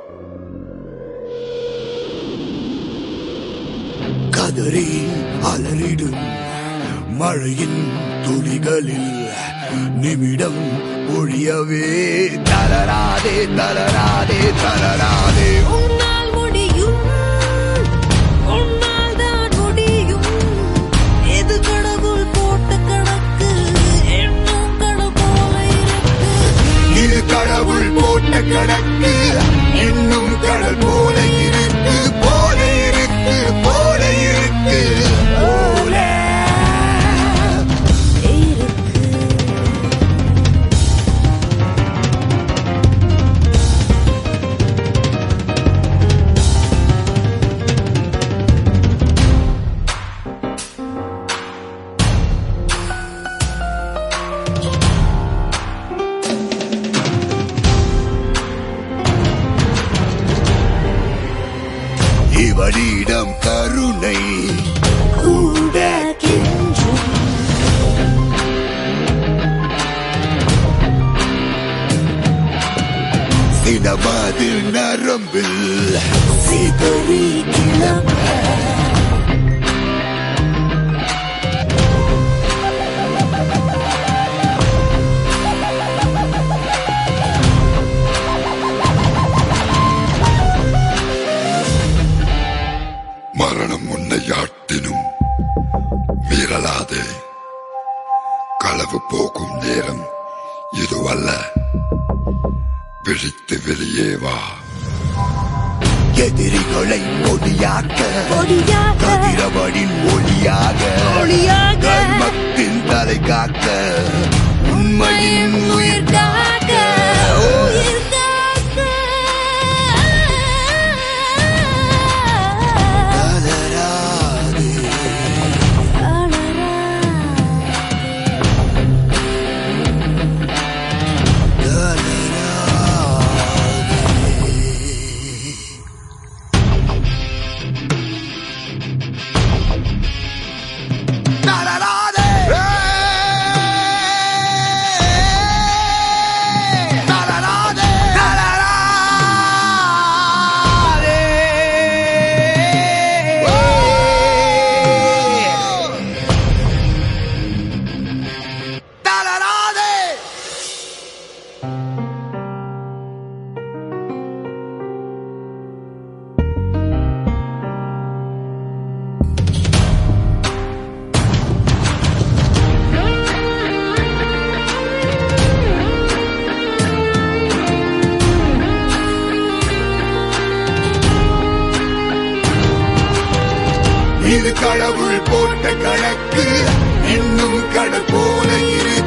கதறி அலறிடும் மழையின் துளிகளில் நிமிடம் ஒழியவே தளராதே தளராதே தளராதே உன்னால் முடியும் உன்னால் தான் முடியும் எது கடவுள் போட்ட கணக்கு என்னும் கடவுள் போல இருக்கு இது கடவுள் போட்ட கணக்கு இன்னும் கடல் போல இருக்கு போல இருக்கு போல இருக்கு போல இருக்கு இவனிடம் கருணை கூட கெஞ்சும் சினமது நரம்பில் சிதறி கிளம்ப மரணம் உன்னை யாட்டினும் மீறலாதே களவு போகும் நேரம் இதுவல்ல விழித்து வெளியே வா எதிரிகளை ஒளியாக்க ஒளியாக கதிரவனின் ஒளியாக ஒளியாக கர்மத்தின் தலை காக்க உண்மையின் உயிர் காக்க உயிர் காக்க கதறாதே கதறாதே தளராதே தளராதே தளராதே தளராதே இது கடவுள் போட்ட கணக்கு இன்னும் கடல் போல இருக்கு